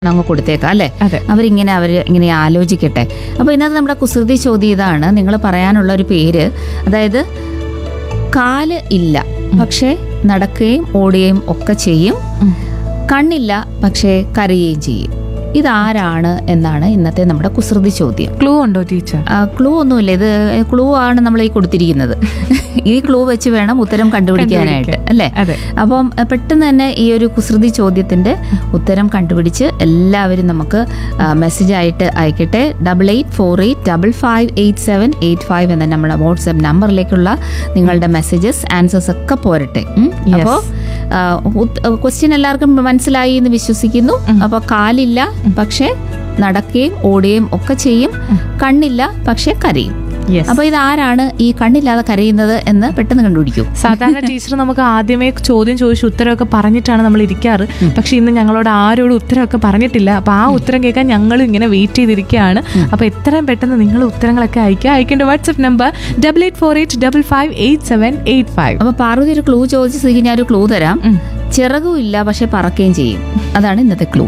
അങ്ങ് കൊടുത്തേക്കാം അല്ലേ അതെ. അവരിങ്ങനെ അവർ ഇങ്ങനെ ആലോചിക്കട്ടെ അപ്പോൾ ഇന്നത്തെ നമ്മുടെ കുസൃതി ചോദ്യം ഇതാണ് നിങ്ങൾ പറയാനുള്ള ഒരു പേര് അതായത് കാല് ഇല്ല പക്ഷേ നടക്കുകയും ഓടുകയും ഒക്കെ ചെയ്യും ഉം. കണ്ണില്ല പക്ഷേ കരയുകയും ചെയ്യും ഇതാരാണ് എന്നാണ് ഇന്നത്തെ നമ്മുടെ കുസൃതി ചോദ്യം ക്ലൂ ഉണ്ടോ ടീച്ചർ ക്ലൂ ഒന്നുമില്ല ഇത് ക്ലൂ ആണ് നമ്മൾ ഈ കൊടുത്തിരിക്കുന്നത് ഈ ക്ലൂ വെച്ച് വേണം ഉത്തരം കണ്ടുപിടിക്കാനായിട്ട് അല്ലേ അതെ അപ്പം അഹ് പെട്ടെന്ന് തന്നെ ഈ ഒരു കുസൃതി ചോദ്യത്തിന്റെ ഉത്തരം കണ്ടുപിടിച്ച് എല്ലാവരും നമുക്ക് മെസ്സേജ് ആയിട്ട് അയക്കട്ടെ double eight four eight double five eight seven eight five എന്ന നമ്മുടെ വാട്സ്ആപ്പ് നമ്പറിലേക്കുള്ള നിങ്ങളുടെ മെസ്സേജസ് ആൻസേഴ്സ് ഒക്കെ പോരട്ടെ ഉം? Yes. അപ്പോൾ ക്വസ്റ്റ്യൻ എല്ലാവർക്കും മനസ്സിലായി എന്ന് വിശ്വസിക്കുന്നു അപ്പോൾ കാലില്ല പക്ഷേ നടക്കുകയും ഓടുകയും ഒക്കെ ചെയ്യും കണ്ണില്ല പക്ഷേ കരയും യെസ് അപ്പോൾ ഇത് ആരാണ് ഈ കണ്ണില്ലാതെ കരയുന്നത് എന്ന് പെട്ടെന്ന് കണ്ടുപിടിക്കൂ സാധാരണ ടീച്ചർ നമുക്ക് ആദ്യമേ ചോദ്യം ചോദിച്ച് ഉത്തരവൊക്കെ പറഞ്ഞിട്ടാണ് നമ്മൾ ഇരിക്കാറ് പക്ഷെ ഇന്ന് ഞങ്ങളോട് ആരോടും ഉത്തരവൊക്കെ പറഞ്ഞിട്ടില്ല അപ്പൊ ആ ഉത്തരം കേൾക്കാൻ ഞങ്ങളും ഇങ്ങനെ വെയിറ്റ് ചെയ്തിരിക്കുകയാണ് അപ്പൊ എത്രയും പെട്ടെന്ന് നിങ്ങൾ ഉത്തരങ്ങളൊക്കെ അയക്കുക അയക്കേണ്ട WhatsApp number double eight four eight double five eight seven eight five അപ്പൊ പാർവതി ഒരു ക്ലൂ ചോദിച്ച സ്ഥിതിക്ക് ഞാൻ ഒരു ക്ലൂ തരാം ചിറകും ഇല്ല പക്ഷെ പറക്കുകയും ചെയ്യും അതാണ് ഇന്നത്തെ ക്ലൂ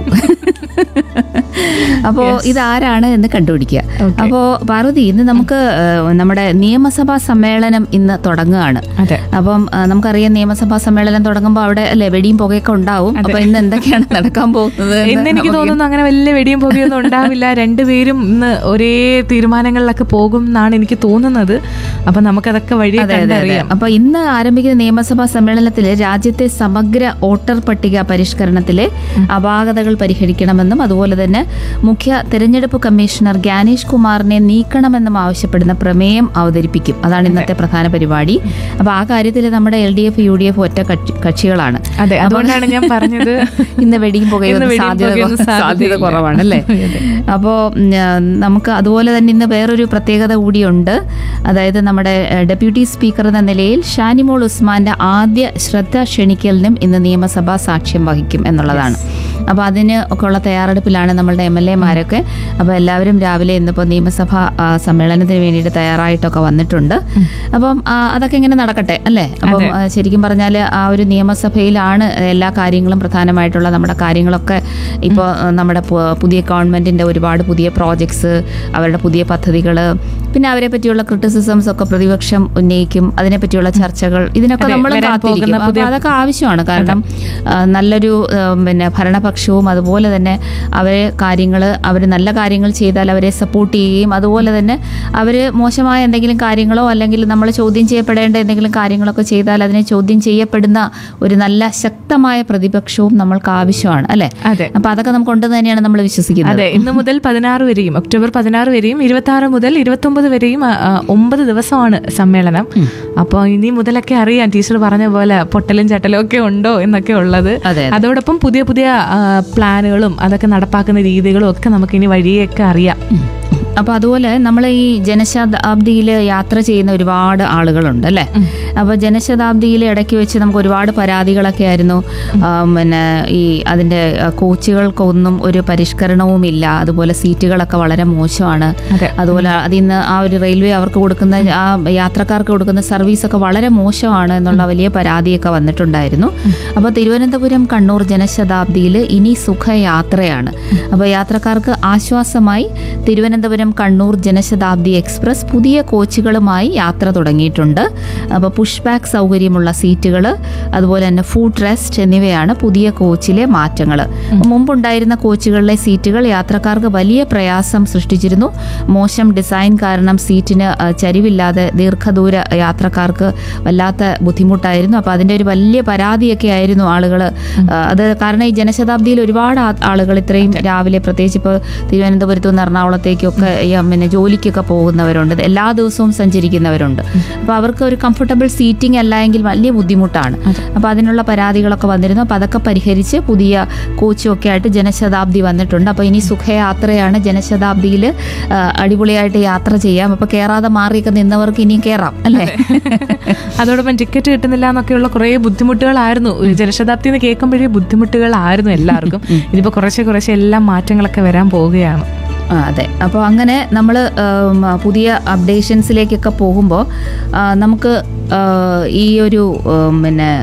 അപ്പോ ഇതാരാണ് എന്ന് കണ്ടുപിടിക്കുക Okay. അപ്പോ പാർവതി ഇന്ന് നമുക്ക് ഏഹ്, നമ്മുടെ നിയമസഭാ സമ്മേളനം ഇന്ന് തുടങ്ങുകയാണ് അതെ അപ്പം ആ, നമുക്കറിയാം നിയമസഭാ സമ്മേളനം തുടങ്ങുമ്പോൾ അവിടെ അല്ലെ വെടിയും പുകയൊക്കെ ഉണ്ടാവും അപ്പൊ ഇന്ന് എന്തൊക്കെയാണ് നടക്കാൻ പോകുന്നത് എന്ന് ഇന്ന് എനിക്ക് നമുക്ക് തോന്നുന്നു അങ്ങനെ വലിയ വെടിയും പൊടിയൊന്നും ഉണ്ടാവില്ല രണ്ടുപേരും ഇന്ന് ഒരേ തീരുമാനങ്ങളിലൊക്കെ പോകും എന്നാണ് എനിക്ക് തോന്നുന്നത് അപ്പൊ നമുക്കതൊക്കെ വഴിയെ അതെ, അതെ, അതെ. കണ്ടറിയാം അപ്പൊ ഇന്ന് ആരംഭിക്കുന്ന നിയമസഭാ സമ്മേളനത്തിൽ രാജ്യത്തെ സമഗ്ര വോട്ടർ പട്ടിക പരിഷ്കരണത്തിലെ അപാകതകൾ പരിഹരിക്കണമെന്നും അതുപോലെ തന്നെ മുഖ്യ തെരഞ്ഞെടുപ്പ് കമ്മീഷണർ ഗ്യാനേഷ് കുമാറിനെ നീക്കണമെന്നും ആവശ്യപ്പെടുന്ന പ്രമേയം അവതരിപ്പിക്കും അതാണ് ഇന്നത്തെ പ്രധാന പരിപാടി അപ്പൊ ആ കാര്യത്തിൽ നമ്മുടെ L D F U D F ഒറ്റ കക്ഷി- കക്ഷികളാണ് അതെ അതുകൊണ്ടാണ് ഞാൻ പറഞ്ഞത് ഇന്ന് വെടിയും പുകയും ഇന്ന് വെടിയും സാധ്യത പുകയൊന്നും സാധ്യത സാധ്യതയില്ല. കുറവാണ് അല്ലേ അതെ. അപ്പോൾ നമുക്ക് അതുപോലെ തന്നെ ഇന്ന് വേറൊരു പ്രത്യേകത കൂടിയുണ്ട് അതായത് നമ്മുടെ ഏഹ്, ഡെപ്യൂട്ടി സ്പീക്കർ എന്ന നിലയിൽ ഷാനിമോൾ ഉസ്മാന്റെ ആദ്യ ശ്രദ്ധ ക്ഷണിക്കലിനും ഇന്ന് നിയമസഭ സാക്ഷ്യം വഹിക്കും എന്നുള്ളതാണ് അപ്പോൾ അതിന് ഒക്കെ ഉള്ള തയ്യാറെടുപ്പിലാണ് നമ്മളുടെ എം എൽ എമാരൊക്കെ അപ്പോൾ എല്ലാവരും രാവിലെ ഇന്നിപ്പോൾ നിയമസഭ ആ, സമ്മേളനത്തിന് വേണ്ടിയിട്ട് തയ്യാറായിട്ടൊക്കെ വന്നിട്ടുണ്ട് അപ്പം ആ, അതൊക്കെ ഇങ്ങനെ നടക്കട്ടെ അല്ലേ അപ്പം അതെ. ആ, ശരിക്കും പറഞ്ഞാൽ ആ ഒരു നിയമസഭയിലാണ് എല്ലാ കാര്യങ്ങളും പ്രധാനമായിട്ടുള്ള നമ്മുടെ കാര്യങ്ങളൊക്കെ ഇപ്പോൾ നമ്മുടെ പു- പുതിയ ഗവൺമെന്റിന്റെ ഒരുപാട് പുതിയ പ്രോജക്ട്സ് അവരുടെ പുതിയ പദ്ധതികൾ പിന്നെ അവരെ പറ്റിയുള്ള ക്രിറ്റിസിസംസ് ഒക്കെ പ്രതിപക്ഷം ഉന്നയിക്കും അതിനെപ്പറ്റിയുള്ള ചർച്ചകൾ ഇതിനൊക്കെ അതെ, നമ്മൾ വരാൻ കാത്തിരിക്കും പോകുന്ന അപ്പോൾ പുതിയ- അതൊക്കെ ആവശ്യമാണ് കാരണം ആ, നല്ലൊരു ആ, പിന്നെ ഭരണപക്ഷവും അതുപോലെ തന്നെ അവരെ കാര്യങ്ങൾ അവർ നല്ല കാര്യങ്ങൾ ചെയ്താൽ അവരെ സപ്പോർട്ട് ചെയ്യുകയും അതുപോലെ തന്നെ അവർ മോശമായ എന്തെങ്കിലും കാര്യങ്ങളോ അല്ലെങ്കിൽ നമ്മൾ ചോദ്യം ചെയ്യപ്പെടേണ്ട എന്തെങ്കിലും കാര്യങ്ങളൊക്കെ ചെയ്താൽ അതിനെ ചോദ്യം ചെയ്യപ്പെടുന്ന ഒരു നല്ല ശക്തമായ പ്രതിപക്ഷവും നമ്മൾക്ക് ആവശ്യമാണ് അല്ലേ അതെ അപ്പൊ അതൊക്കെ നമുക്ക് ഉണ്ടെന്ന് തന്നെയാണ് നമ്മൾ വിശ്വസിക്കുന്നത് അതെ ഇന്ന് മുതൽ പതിനാറ് വരെയും ഒക്ടോബർ പതിനാറ് വരെയും ഇരുപത്തി ആറ് മുതൽ ഇരുപത്തി ഒമ്പത് വരെയും ആ, ആ, ഒമ്പത് ദിവസമാണ് സമ്മേളനം അപ്പോൾ ഇനി മുതലൊക്കെ അറിയാം ടീച്ചർ പറഞ്ഞ പോലെ പൊട്ടലും ചട്ടലും ഒക്കെ ഉണ്ടോ എന്നൊക്കെ ഉള്ളത് അതെ അതോടൊപ്പം പുതിയ പുതിയ ആ, പ്ലാനുകളും അതൊക്കെ നടപ്പാക്കുന്ന രീതികളും ഒക്കെ നമുക്ക് ഇനി വഴിയൊക്കെ അറിയാം അപ്പൊ അതുപോലെ നമ്മൾ ഈ ജനശതാബ്ദിയിൽ യാത്ര ചെയ്യുന്ന ഒരുപാട് ആളുകളുണ്ട് അല്ലേ അപ്പോൾ ജനശതാബ്ദിയിൽ ഇടയ്ക്ക് വെച്ച് നമുക്ക് ഒരുപാട് പരാതികളൊക്കെ ആയിരുന്നു ആ, പിന്നെ ഈ അതിൻ്റെ ആ, കോച്ചുകൾക്കൊന്നും ഒരു പരിഷ്കരണവും ഇല്ല അതുപോലെ സീറ്റുകളൊക്കെ വളരെ മോശമാണ് അതെ അതുപോലെ അതിന്ന് ആ ഒരു റെയിൽവേ അവർക്ക് കൊടുക്കുന്ന ആ യാത്രക്കാർക്ക് കൊടുക്കുന്ന സർവീസൊക്കെ വളരെ മോശമാണ് എന്നുള്ള വലിയ പരാതിയൊക്കെ വന്നിട്ടുണ്ടായിരുന്നു അപ്പോൾ തിരുവനന്തപുരം കണ്ണൂർ ജനശതാബ്ദിയിൽ ഇനി സുഖയാത്രയാണ് അപ്പോൾ യാത്രക്കാർക്ക് ആശ്വാസമായി തിരുവനന്തപുരം കണ്ണൂർ ജനശതാബ്ദി എക്സ്പ്രസ് പുതിയ കോച്ചുകളുമായി യാത്ര തുടങ്ങിയിട്ടുണ്ട് അപ്പോൾ പുഷ് ബാക്ക് സൗകര്യമുള്ള സീറ്റുകൾ അതുപോലെ തന്നെ ഫുഡ് റെസ്റ്റ് എന്നിവയാണ് പുതിയ കോച്ചിലെ മാറ്റങ്ങൾ മുമ്പുണ്ടായിരുന്ന കോച്ചുകളിലെ സീറ്റുകൾ യാത്രക്കാർക്ക് വലിയ പ്രയാസം സൃഷ്ടിച്ചിരുന്നു മോശം ഡിസൈൻ കാരണം സീറ്റിന് ആ, ചരിവില്ലാതെ ദീർഘദൂര യാത്രക്കാർക്ക് വല്ലാത്ത ബുദ്ധിമുട്ടായിരുന്നു അപ്പോൾ അതിൻ്റെ ഒരു വലിയ പരാതിയൊക്കെ ആയിരുന്നു ആളുകൾ അത് കാരണം ഈ ജനശതാബ്ദിയിൽ ഒരുപാട് ആ- ആളുകൾ ഇത്രയും രാവിലെ പ്രത്യേകിച്ച് ഇപ്പോൾ തിരുവനന്തപുരത്തു നിന്ന് എറണാകുളത്തേക്കൊക്കെ ഈ, ആ, പിന്നെ ജോലിക്കൊക്കെ പോകുന്നവരുണ്ട് എല്ലാ ദിവസവും സഞ്ചരിക്കുന്നവരുണ്ട് അപ്പോൾ അവർക്ക് ഒരു കംഫർട്ടബിൾ സീറ്റിംഗ് അല്ല എങ്കിൽ വലിയ ബുദ്ധിമുട്ടാണ് അപ്പോൾ അതിനുള്ള പരാതികളൊക്കെ വന്നിരുന്നു അപ്പോൾ അതൊക്കെ പരിഹരിച്ച് പുതിയ കോച്ചും ഒക്കെ ആയിട്ട് ജനശതാബ്ദി വന്നിട്ടുണ്ട് അപ്പോൾ ഇനി സുഖയാത്രയാണ് ജനശതാബ്ദിയിൽ ആ, അടിപൊളിയായിട്ട് യാത്ര ചെയ്യാം അപ്പോൾ കയറാതെ മാറിയൊക്കെ നിന്നവർക്ക് ഇനിയും കയറാം അല്ലേ അതോടൊപ്പം ടിക്കറ്റ് കിട്ടുന്നില്ല എന്നൊക്കെയുള്ള കുറേ ബുദ്ധിമുട്ടുകളായിരുന്നു ജനശതാബ്ദി എന്ന് കേൾക്കുമ്പോഴേ ബുദ്ധിമുട്ടുകളായിരുന്നു എല്ലാവർക്കും ഇതിപ്പോ കുറേശ്ശെ കുറേശ്ശെ എല്ലാം മാറ്റങ്ങളൊക്കെ വരാൻ പോവുകയാണ് ആ, അതെ അപ്പോൾ അങ്ങനെ നമ്മൾ പുതിയ അപ്ഡേഷൻസിലേക്കൊക്കെ പോകുമ്പോൾ നമുക്ക് ആ, ഈ ഒരു ഉം, പിന്നെ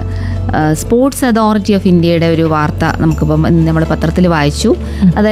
സ്പോർട്സ് അതോറിറ്റി ഓഫ് ഇന്ത്യയുടെ ഒരു വാർത്ത നമുക്കിപ്പം നമ്മൾ പത്രത്തിൽ വായിച്ചു അതായത്